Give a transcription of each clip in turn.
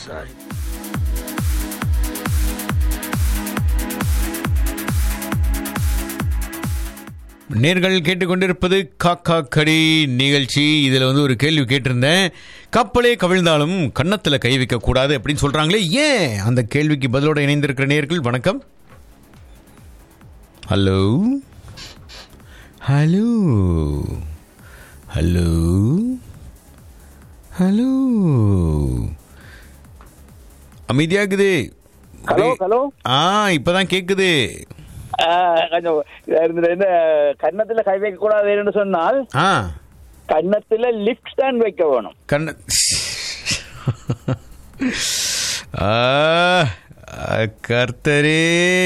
சரி நேர்கள் கேட்டுக்கொண்டிருப்பது காக்கா கடி நிகழ்ச்சி இதில் வந்து ஒரு கேள்வி கேட்டிருந்தேன் கப்பலே கவிழ்ந்தாலும் கன்னத்தில் கை வைக்க கூடாது அப்படின்னு சொல்றாங்களே ஏன் அந்த கேள்விக்கு பதிலோட இணைந்திருக்கிற நேர்கள் வணக்கம் ஹலோ ஹலோ ஹலோ ஹலோ அமைதியாக்குது ஹலோ ஹலோ ஆ இப்பதான் கேக்குது ஆ, கொஞ்சம் இந்த இந்த கன்னத்துல கை வைக்க கூடாதுன்னு சொன்னால் ஆ கன்னத்துல லிப்ட் ஸ்டாண்ட் வைக்க வேணும் கண்ண ஆ, கர்த்தரே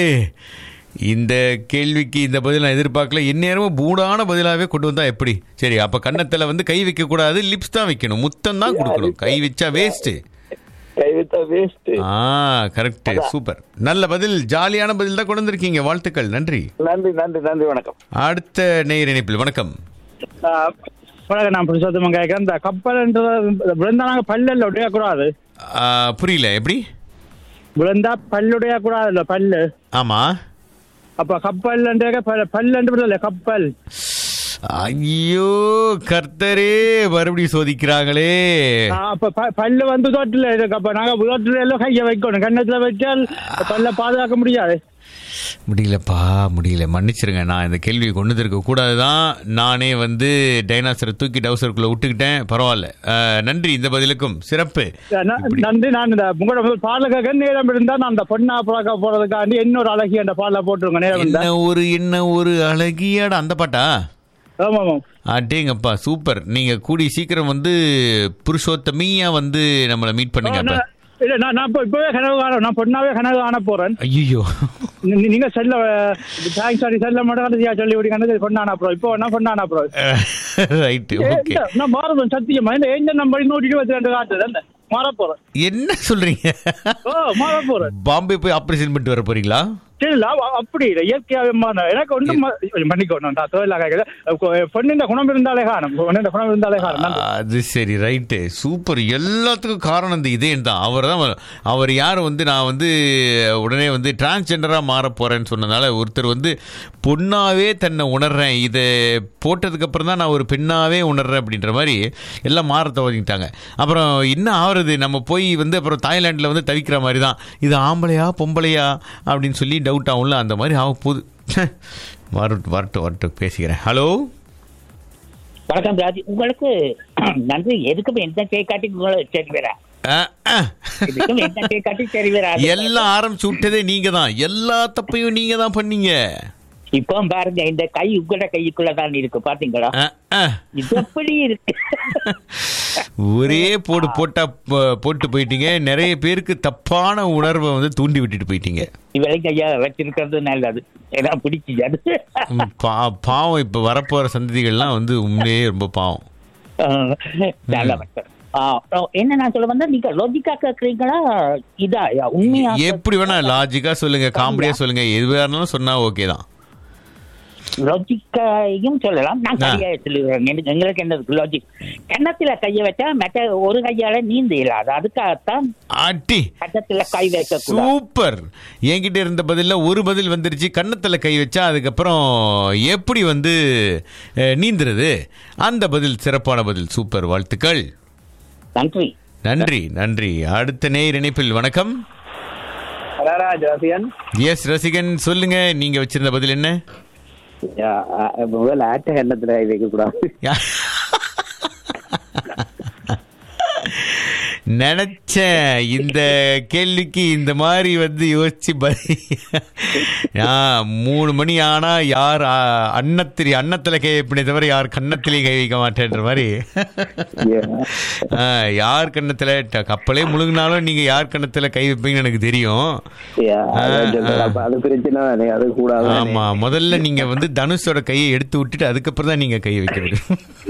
இந்த கேள்விக்கு இந்த பதில் நான் எதிர்பார்க்கல எந்நேரமும் பூடான பதிலாவே கொண்டு வந்தா எப்படி சரி அப்ப கன்னத்துல வந்து கை வைக்க கூடாது லிப்ஸ் தான் வைக்கணும் முத்தம் தான் கொடுக்கணும் கை வச்சா வேஸ்ட் கை வைத்தா வேஸ்ட் ஆ கரெக்ட் சூப்பர் நல்ல பதில் ஜாலியான பதில் தான் கொண்டு வந்திருக்கீங்க வாழ்த்துக்கள் நன்றி நன்றி நன்றி நன்றி வணக்கம் அடுத்த நேயர் இணைப்பில் வணக்கம் வணக்கம் நான் புருஷோத்தமன் கேட்கிறேன் இந்த கப்பல்ன்றது விழுந்தா நாங்க பல்லு உடையக்கூடாது ஆ, புரியல எப்படி விழுந்தா பல்லு உடையக்கூடாது இல்ல பல்லு ஆமா அப்ப கப்பல் பல்லு இல்ல கப்பல் ஐயோ கர்த்தரே மறுபடியும் சோதிக்கிறாங்களே ஆ, அப்ப ப- பல்லு வந்து தோட்டில் இருக்கு அப்ப நாங்க தோட்டில எல்லாம் கையை வைக்கணும் கன்னத்துல வச்சால் பல்ல பாதுகாக்க முடியாது முடியலப்பா முடியல மன்னிச்சிருங்க நான் இந்த கேள்வியை கொண்டு வந்திருக்க கூடாதுதான் நானே வந்து டைனாசரை தூக்கி டவுசருக்குள்ள விட்டுக்கிட்டேன் பரவாயில்ல அஹ், நன்றி இந்த பதிலுக்கும் சிறப்பு ந- நன்றி நான் இந்த உங்களோட பாலக நேரம் இருந்தா நான் அந்த பொண்ணா புழக்க போறதுக்காண்டி இன்னொரு அழகி அந்த பாலை போட்டுருங்க நேரம் இருந்தா என்ன ஒரு என்ன ஒரு அழகியாட அந்த பாட்டா ஆமா ஆமா அட்டேங்கப்பா சூப்பர் நீங்க கூடி சீக்கிரம் வந்து புருஷோத்தமியா வந்து நம்மளை மீட் பண்ணுங்க அப்ப நான்- இல்ல நான் நான் இப்ப- இப்பவே கனவு காண நான் பொண்ணாவே கனவு காண போறேன் ஐயோ நீ- நீங்க செல்ல தேங்க்ஸ் சாரி செல்ல மட்டும் கடைசியா சொல்லி விடுங்க பொண்ணானா ப்ரோ இப்போ என்ன பொண்ணானா ப்ரோ ரைட்டு ஓகே நான் மாறதும் சத்தியமா இந்த ஏஞ்சல் நம்பர் நூற்றி இருபத்தி ரெண்டு காட்டுது என்ன மாற போறேன் என்ன சொல்றீங்க ஓ மாற போறேன் பாம்பே போய் ஆபரேஷன் பண்ணிட்டு வர போறீங்களா சரி இல்ல அவ- அப்படி இல்லை இயற்கையாவே மாற எனக்கு ஒன்றும் மன்னிக்கணும் நான் தொழிலாக கேட்குது பொண்ணின் குணம் இருந்தாலே காணும் பொண்ணின் குணம் இருந்தாலே காணும் நன்றி. அது சரி ரைட்டு சூப்பர் எல்லாத்துக்கும் காரணம் இந்த இதே தான் அவர் தான் அவர் யார் வந்து நான் வந்து உடனே வந்து டிரான்ஸ்ஜெண்டராக மாற போறேன்னு சொன்னதால ஒருத்தர் வந்து பொண்ணாவே தன்னை உணர்றேன் இதை போட்டதுக்கு அப்புறம் தான் நான் ஒரு பெண்ணாவே உணர்றேன் அப்படின்ற மாதிரி எல்லாம் மாற துவங்கிட்டாங்க அப்புறம் என்ன ஆவறது நம்ம போய் வந்து அப்புறம் தாய்லாண்டில் வந்து தவிக்கிற மாதிரி தான் இது ஆம்பளையா பொம்பளையா அப்படின்னு சொல்லி டவுட் ஆகும்ல அந்த மாதிரி ஆக போகுது வரட்டும் வரட்டும் வரட்டும் பேசிக்கிறேன் ஹலோ வணக்கம் ராஜி உங்களுக்கு நன்றி எதுக்கும் எந்த கை காட்டி உங்களை சரி வரா அஹ், அஹ். எதுக்கும் எந்த கை காட்டி சரி வரா எல்லாம் ஆரம்பிச்சு விட்டதே நீங்க தான் எல்லா தப்பையும் நீங்க தான் பண்ணீங்க இப்போ பாருங்க இந்த கை உங்களோட கைக்குள்ள தான் இருக்கு பாத்தீங்களா அஹ், அஹ். இது எப்படி இருக்கு ஒரே போடு போட்டா ப- போட்டு போயிட்டீங்க நிறைய பேருக்கு தப்பான உணர்வை வந்து தூண்டி விட்டுட்டு போயிட்டீங்க இவளை கையா வச்சிருக்கிறது நல்லது ஏன்னா பிடிச்சி அது ம், பா- பாவம் இப்ப வரப்போற சந்ததிகள்லாம் வந்து உண்மையே ரொம்ப பாவம் நல்ல மக்கள் ஆ, என்ன நான் சொல்ல வந்தா நீங்க லோஜிக்கா கேக்குறீங்களா இதா உண்மையா எப்படி வேணா லாஜிக்கா சொல்லுங்க காமெடியா சொல்லுங்க எதுவாக இருந்தாலும் சொன்னா ஓகே தான் லாஜிக்கையும் சொல்லலாம் நான் ஆ. கையா சொல்லுவேன் எனக்கு- எங்களுக்கு என்ன லாஜிக் கன்னத்துல கைய வச்சா மற்ற ஒரு கையால நீந்த இயலாது அதுக்காகத்தான் அட்டி கன்னத்துல கை வைக்க கூடாது சூப்பர் என்கிட்ட இருந்த பதில்ல ஒரு பதில் வந்துருச்சு கன்னத்துல கை வச்சா அதுக்கப்புறம் எப்படி வந்து அஹ், நீந்துறது அந்த பதில் சிறப்பான பதில் சூப்பர் வாழ்த்துக்கள் நன்றி நன்றி நன்றி அடுத்த நேர் இணைப்பில் வணக்கம் ஜாசியன் எஸ் ரசிகன் சொல்லுங்க நீங்க வச்சிருந்த பதில் என்ன முதல்ல ஆட்ட கன்னத்துல கை வைக்க கூடாது யா- நினைச்சேன் இந்த கேள்விக்கு இந்த மாதிரி வந்து யோசிச்சு பதில் ஆ, மூணு மணி ஆனா யார் ஆ, அன்னத்திரி அன்னத்துல கை வைப்பனே தவிர யார் கன்னத்திலே கை வைக்க மாட்டேன்ற மாதிரி ஆ, யார் கன்னத்துல ட- கப்பலே முழுங்கினாலும் நீங்க யார் கன்னத்துல கை வைப்பீங்கன்னு எனக்கு தெரியும் அப்ப அது பிரச்சனை தானே அது கூடாது ஆமா முதல்ல நீங்க வந்து தனுஷோட கையை எடுத்து விட்டுட்டு அதுக்கப்புறம் தான் நீங்க கை வைக்கிறது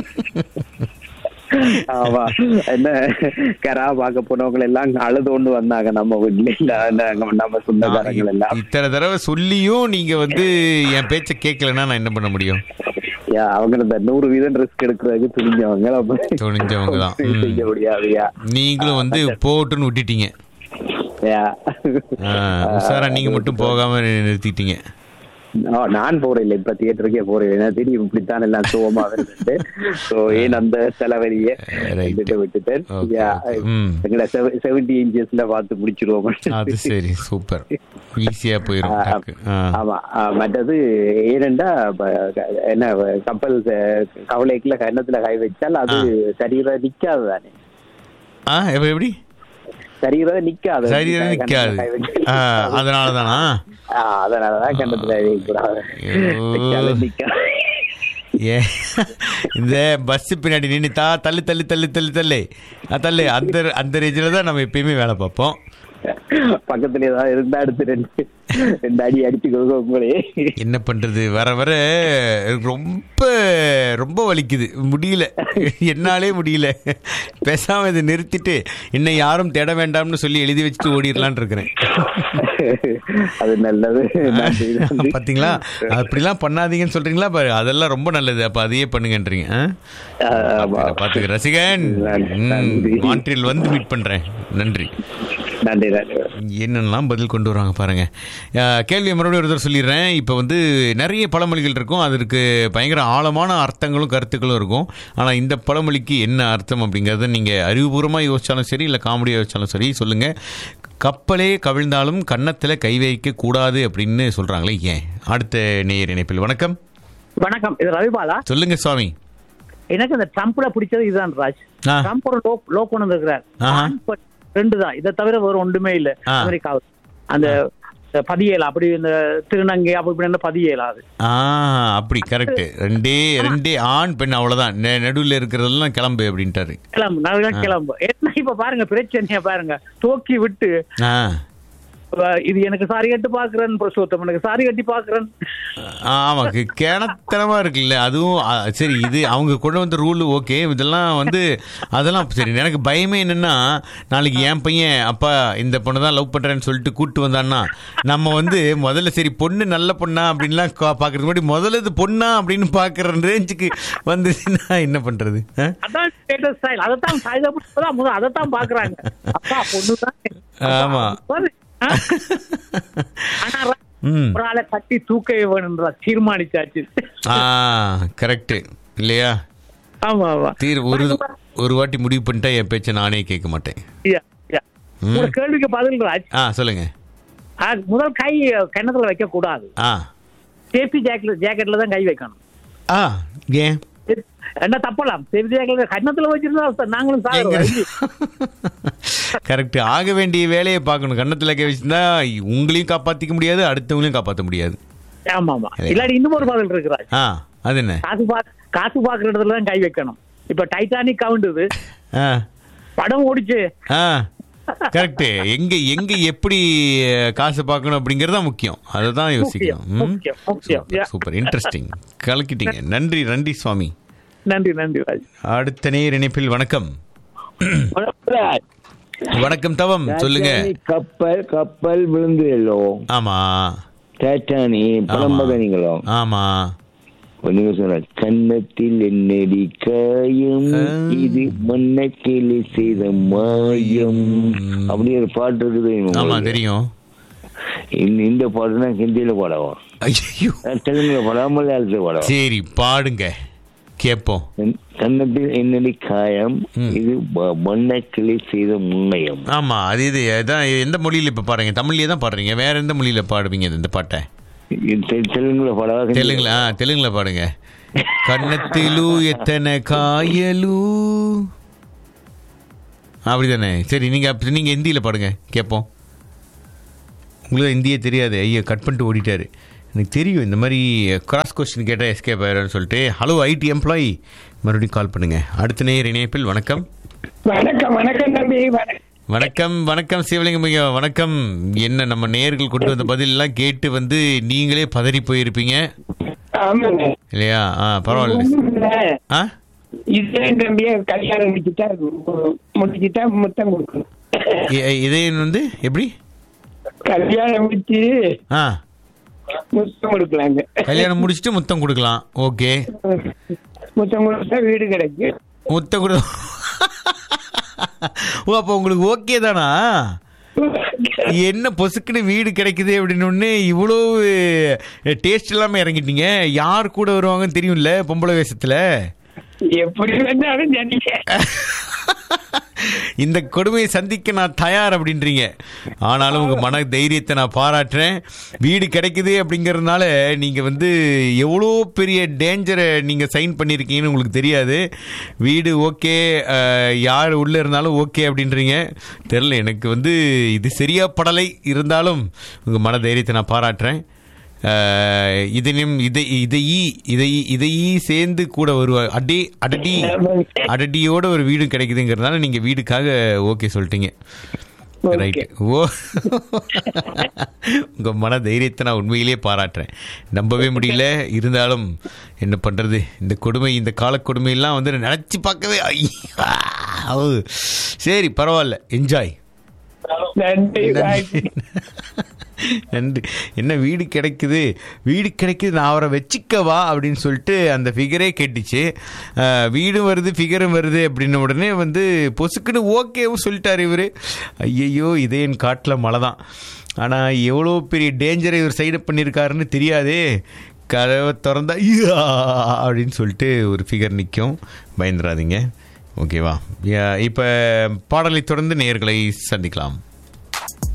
ஆமா என்ன கரா பார்க்க போனவங்க எல்லாம் அழுதோண்டு வந்தாங்க நம்ம வீட்டுல இல்ல நாங்க- நம்ம சொந்தக்காரங்கள் எல்லாம் இத்தனை தடவை சொல்லியும் நீங்க வந்து என் பேச்ச கேட்கலன்னா நான் என்ன பண்ண முடியும் யா அவங்க இந்த நூறு வீதம் ரிஸ்க் எடுக்கிறதுக்கு துணிஞ்சவங்க நம்ம துணிஞ்சவங்க தான். ம். செய்ய முடியாதுயா நீங்களும் வந்து போட்டுன்னு விட்டுட்டீங்க யா ஆ, உஷாரா நீங்க மட்டும் போகாம நிறுத்திட்டீங்க ஆ, நான் போறேன் இல்ல இப்ப தியேட்டருக்கே போறேன் ஏன்னா தெரியும் இப்படித்தான் எல்லாம் சோகமா வருது சோ ஏன் அந்த செலவரியை Right. விட்டுட்டு விட்டுட்டேன் Okay, யா okay. ம். எங்களை செவன்டி இன்ச்சஸ்ல பார்த்து முடிச்சிருவோம் அது சரி சூப்பர் ஈஸியா போயிரும் ஆ, டக்கு. ஆ. ஆமா ஆ, மற்றது ஏனெண்டா ப- க- என்ன கப்பல் ச- கவலைக்குள்ள கன்னத்துல கை வச்சால் அது சரீர நிக்காது தானே ஆ எப்ப எப்படி சரீர நிக்காது சரி கன்னத்துல நிக்காது கை வச்சு- ஆ, அதனாலதானா ஆ, அதனாலதான் கன்னத்துல கை வைக்கக்கூடாது ஐயோ. வச்சாலும் நிக்காது ஏ இந்த பஸ் பின்னாடி நின்னுத்தா தள்ளு தள்ளு தள்ளு தள்ளு தள்ளு ஆ, தள்ளு அந்த அந்த ரேஞ்சில் தான் நம்ம எப்பயுமே வேலை பார்ப்போம் பக்கத்துல ஏதாவது இருந்தா எடுத்து ரெண்டு ரெண்டு அடி அடிச்சு கொடுக்க உங்களே என்ன பண்றது வர வர எனக்கு ரொம்ப ரொம்ப வலிக்குது முடியல என்னாலே முடியல பேசாம இதை நிறுத்திட்டு இன்னை யாரும் தேட வேண்டாம்னு சொல்லி எழுதி வச்சுட்டு ஓடிடலான்னு இருக்கிறேன் அது நல்லது நன்றி, நன்றி. பாத்தீங்களா அப்படிலாம் பண்ணாதீங்கன்னு சொல்றீங்களா பாரு அதெல்லாம் ரொம்ப நல்லது அப்ப அதையே பண்ணுங்கன்றீங்க ஆ? ஆ, ஆமா. பாத்துக்க ரசிகன் நன்றி. மான்ட்ரியல் வந்து மீட் பண்றேன் நன்றி நன்றி நன்றி என்னென்னலாம் பதில் கொண்டு வராங்க பாருங்க அஹ், கேள்வியை மறுபடியும் ஒரு தடவை சொல்லிடுறேன் இப்போ வந்து நிறைய பழமொழிகள் இருக்கும் அதற்கு பயங்கர ஆழமான அர்த்தங்களும் கருத்துக்களும் இருக்கும் ஆனால் இந்த பழமொழிக்கு என்ன அர்த்தம் அப்படிங்கிறத நீங்கள் அறிவுபூர்வமாக யோசிச்சாலும் சரி இல்லை காமெடியாக யோசிச்சாலும் சரி சொல்லுங்கள் கப்பலே கவிழ்ந்தாலும் கன்னத்தில் கை வைக்க கூடாது அப்படின்னு சொல்கிறாங்களே ஏன் அடுத்த நேயர் இணைப்பில் வணக்கம் வணக்கம் இது ரவிபாலா சொல்லுங்க சுவாமி எனக்கு இந்த ட்ரம்ப்ல பிடிச்சது இதுதான் ராஜ் ஆ. ட்ரம்ப் ஒரு லோ லோ கொண்டு வந்திருக்கிறார் ஆஹா. ஆண், பெண் ரெண்டு தான் இதை தவிர வேற ஒன்றுமே இல்ல ஆ. அமெரிக்காவில் அந்த பதியேல அப்படி இந்த திருநங்கை அப்படி இப்படின்னு பதியேலாது ஆ அப்படி கரெக்ட் ரெண்டே ரெண்டே ஆண் பெண் அவ்வளோதான் நடுவில் இருக்கிறதெல்லாம் கிளம்பு அப்படின்ட்டாரு கிளம்பு நல்லா கிளம்பு என்ன இப்ப பாருங்க பிரச்சனைய பாருங்க தூக்கி விட்டு ஆ அஹ், இது எனக்கு சாரி கட்டி பாக்குறேன் புருஷோத்தம் எனக்கு சாரி கட்டி பாக்குறேன் ஆமா கி- கிணத்தனமா இருக்குல்ல அதுவும் ஆ, சரி இது அவங்க கொண்டு வந்த ரூல் ஓகே இதெல்லாம் வந்து அதெல்லாம் சரி எனக்கு பயமே என்னன்னா நாளைக்கு என் பையன் அப்பா இந்த பொண்ணை தான் லவ் பண்றேன்னு சொல்லிட்டு கூட்டு வந்தான்னா நம்ம வந்து முதல்ல சரி பொண்ணு நல்ல பொண்ணா அப்படின்லாம் கா- பாக்குறதுக்கு முன்னாடி முதல்ல இது பொண்ணா அப்படின்னு பாக்குற ரேஞ்சுக்கு வந்துச்சுன்னா என்ன பண்றது ஆ? அதான் ஸ்டேட்டஸ் ஸ்டைல் அதைத்தான் சாயுதப்பட்டதான் முதல் அதைத்தான் பாக்குறாங்க அப்பா பொண்ணுதான் ஆமா. பாரு. ஆ? ஆனா ம் ஒரு ஆளை கட்டி தூக்க வேணும்ன்றா தீர்மானிச்சாச்சு ஆ கரெக்ட் இல்லையா ஆமா ஆமா தீர் ஒரு ஒரு வாட்டி முடிவு பண்ணிட்டா என் பேச்சை நானே கேட்க மாட்டேன் Yeah, yeah. உங்க கேள்விக்கு பதில் ராஜ் ஆ சொல்லுங்க ஆ, முதல் கை கிணத்துல வைக்க கூடாது ஆ சேஃப்டி ஜாக்கெட் ஜாக்கெட்ல தான் கை வைக்கணும் ஆ ஏன் என்ன தப்பலாம் சேஃப்டி ஜாக்கெட்ல கண்ணத்துல வச்சிருந்தா நாங்களும் சாகுறோம் கரெக்ட் ஆக வேண்டிய வேலையை பார்க்கணும் கன்னத்துல கை வச்சிருந்தா உங்களையும் காப்பாத்திக்க முடியாது அடுத்தவங்களையும் காப்பாற்ற முடியாது ஆமா ஆமா இல்லாட்டி இன்னும் ஒரு பதில் இருக்கு ராஜ் ஆ அது என்ன காசு பா காசு பாக்குற இடத்துல தான் கை வைக்கணும் இப்ப டைட்டானிக் கவுண்டுது ஆ படம் ஓடிச்சு ஆ கரெக்ட் எங்க எங்க எப்படி அஹ், காசு பார்க்கணும் அப்படிங்கறது தான் முக்கியம் அதை தான் யோசிக்கணும் ம்? முக்கியம், முக்கியம். Super, Yeah. சூப்பர் இன்ட்ரெஸ்டிங் கலக்கிட்டீங்க நன்றி நன்றி சுவாமி நன்றி நன்றி ராஜ் அடுத்த நேர் இணைப்பில் வணக்கம் வணக்கம் தவம் சொல்லுங்க டைட்டானிக் கப்பல் கப்பல் விழுந்துடலோ ஆமா டைட்டானி பழம்பதனிங்களோ ஆமா நீங்க சொன்ன கன்னத்தில் என்னடி காயம் ஆ. இது மண்ணக்கிளி செய்த மாயம் ம். அப்படி ஒரு பாட்டு இருக்குது ஆமா உங்களுக்கு. தெரியும் இந்த- இந்த பாட்டு தான் ஹிந்தியில பாடவும் ஐயோ தெலுங்குல பாடவா மலையாளத்துல பாடவா சரி பாடுங்க கேட்போம் கன்னத்தில் என்னடி காயம் ம். இது ம- மண்ணக்கிளி செய்த முன்னயம் ஆமா அது இது அதான் எந்த மொழியில இப்ப பாடுறீங்க தமிழ்லயே தான் பாடுறீங்க வேற எந்த மொழியில பாடுவீங்க இது, இந்த பாட்டை இது தெ- தெலுங்குல பாடவா ஹிந்தியில தெலுங்குல ஆ, தெலுங்குல பாடுங்க கன்னத்திலு எத்தனை காயலு அப்படிதானே சரி நீங்க அப்ப- நீங்க ஹிந்தியில பாடுங்க கேட்போம் உங்களுக்கு ஹிந்தியே தெரியாது ஐயோ கட் பண்ணிட்டு ஓடிட்டாரு எனக்கு தெரியும் இந்த மாதிரி கிராஸ் கொஸ்டின் கேட்டால் எஸ்கேப் ஆயிடும்னு சொல்லிட்டு ஹலோ ஐடி எம்ப்ளாயி மறுபடியும் கால் பண்ணுங்க அடுத்த நேர் இணைப்பில் வணக்கம் வணக்கம் வணக்கம் தம்பி வணக்கம் வணக்கம் வணக்கம் சிவலிங்கம் ஐயா வணக்கம் என்ன நம்ம நேர்கள் கொண்டு வந்த பதில் எல்லாம் கேட்டு வந்து நீங்களே பதறி போயிருப்பீங்க ஆமாங்க இல்லையா ஆ பரவாயில்ல ஒண்ணும் இல்ல. ஆ இதே தம்பிய கல்யாணம் முடிச்சுட்டா முடிச்சுட்டா முத்தம் கொடுக்கணும் இ- இதே வந்து எப்படி கல்யாணம் முடிச்சு ஆ முத்தம் கொடுக்கலாங்க கல்யாணம் முடிச்சுட்டு முத்தம் கொடுக்கலாம் ஓகே முத்தம் கொடுத்தா வீடு கிடைக்கும் முத்தம் கொடு ஓ அப்போ உங்களுக்கு ஓகே தானா என்ன பொசுக்குன்னு வீடு கிடைக்குது அப்படின்னு ஒன்று இவ்வளோ டேஸ்ட் இல்லாமல் இறங்கிட்டீங்க யார் கூட வருவாங்கன்னு தெரியும்ல பொம்பளை வேஷத்தில் எப்படி வேணாலும் ஜனிக்க இந்த கொடுமையை சந்திக்க நான் தயார் அப்படின்றீங்க ஆனாலும் உங்கள் மன தைரியத்தை நான் பாராட்டுறேன் வீடு கிடைக்குது அப்படிங்கறதுனால நீங்கள் வந்து எவ்வளோ பெரிய டேஞ்சரை நீங்கள் சைன் பண்ணியிருக்கீங்கன்னு உங்களுக்கு தெரியாது வீடு ஓகே யார் உள்ளே இருந்தாலும் ஓகே அப்படின்றீங்க தெரில எனக்கு வந்து இது சரியா படலை இருந்தாலும் உங்கள் மன தைரியத்தை நான் பாராட்டுறேன் அஹ், இதனையும் இதை இதையி இதை இதையி சேர்ந்து கூட வருவா அடி அடடி அடடியோட ஒரு வீடு கிடைக்குதுங்கிறதுனால நீங்க வீடுக்காக ஓகே சொல்லிட்டீங்க Okay. ரைட் ஓ உங்க மன தைரியத்தை நான் உண்மையிலேயே பாராட்டுறேன் நம்பவே முடியல இருந்தாலும் என்ன பண்றது இந்த கொடுமை இந்த கால கொடுமையெல்லாம் வந்து நினைச்சு பார்க்கவே ஐயா! அவு. சரி பரவாயில்ல என்ஜாய் நன்றி நன்றி நன்றி என்ன வீடு கிடைக்குது வீடு கிடைக்குது நான் அவரை வச்சுக்கவா அப்படின்னு சொல்லிட்டு அந்த ஃபிகரே கேட்டுச்சு அஹ், வீடும் வருது ஃபிகரும் வருது அப்படின்ன உடனே வந்து பொசுக்குன்னு ஓகேவும் சொல்லிட்டார் இவர் ஐயையோ இதே என் காட்டில் மழை தான் ஆனால் எவ்வளோ பெரிய டேஞ்சரை இவர் சைடு பண்ணியிருக்காருன்னு தெரியாதே கதவை திறந்தா ஐயா அப்படின்னு சொல்லிட்டு ஒரு ஃபிகர் நிற்கும் பயந்துடாதீங்க ஓகேவா இப்போ பாடலை தொடர்ந்து நேயர்களை சந்திக்கலாம்